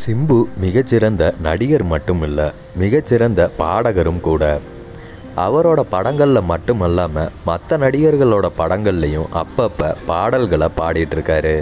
சிம்பு மிகச்சிறந்த நடிகர் மட்டுமில்ல மிகச்சிறந்த பாடகரும் கூட அவரோட படங்களில் மட்டுமல்லாமல் மற்ற நடிகர்களோட படங்கள்லையும் அப்பப்போ பாடல்களை பாடிட்டு இருக்காரு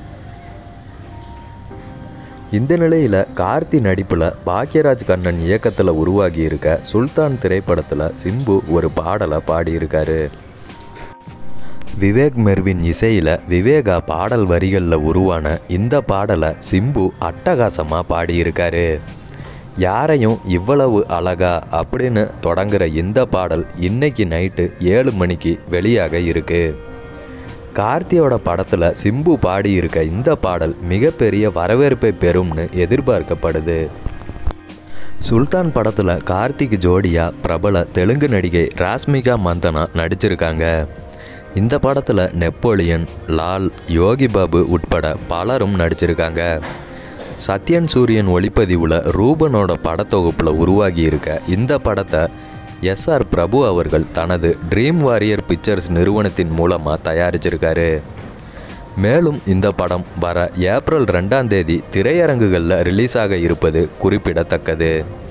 இந்த நிலையில் கார்த்தி நடிப்பில் பாக்யராஜ் கண்ணன் இயக்கத்தில் உருவாகி இருக்க சுல்தான் திரைப்படத்தில் சிம்பு ஒரு பாடலை பாடியிருக்காரு விவேக் மெர்வின் இசையில் விவேகா பாடல் வரிகளில் உருவான இந்த பாடலை சிம்பு அட்டகாசமாக பாடியிருக்காரு யாரையும் இவ்வளவு அழகா அப்படின்னு தொடங்குற இந்த பாடல் இன்னைக்கு நைட்டு ஏழு மணிக்கு வெளியாக இருக்கு கார்த்தியோட படத்தில் சிம்பு பாடியிருக்க இந்த பாடல் மிகப்பெரிய வரவேற்பை பெறும்னு எதிர்பார்க்கப்படுது சுல்தான் படத்தில் கார்த்திக் ஜோடியா பிரபல தெலுங்கு நடிகை ராஸ்மிகா மந்தனா நடிச்சிருக்காங்க இந்த படத்தில் நெப்போலியன் லால் யோகி பாபு உட்பட பலரும் நடிச்சிருக்காங்க சத்யன் சூரியன் ஒளிப்பதிவில் ரூபனோட படத்தொகுப்பில் உருவாகி இருக்க இந்த படத்தை எஸ்ஆர் பிரபு அவர்கள் தனது ட்ரீம் வாரியர் பிக்சர்ஸ் நிறுவனத்தின் மூலமாக தயாரிச்சிருக்காரு மேலும் இந்த படம் வர ஏப்ரல் ரெண்டாம் தேதி திரையரங்குகளில் ரிலீஸ் ஆக இருப்பது குறிப்பிடத்தக்கது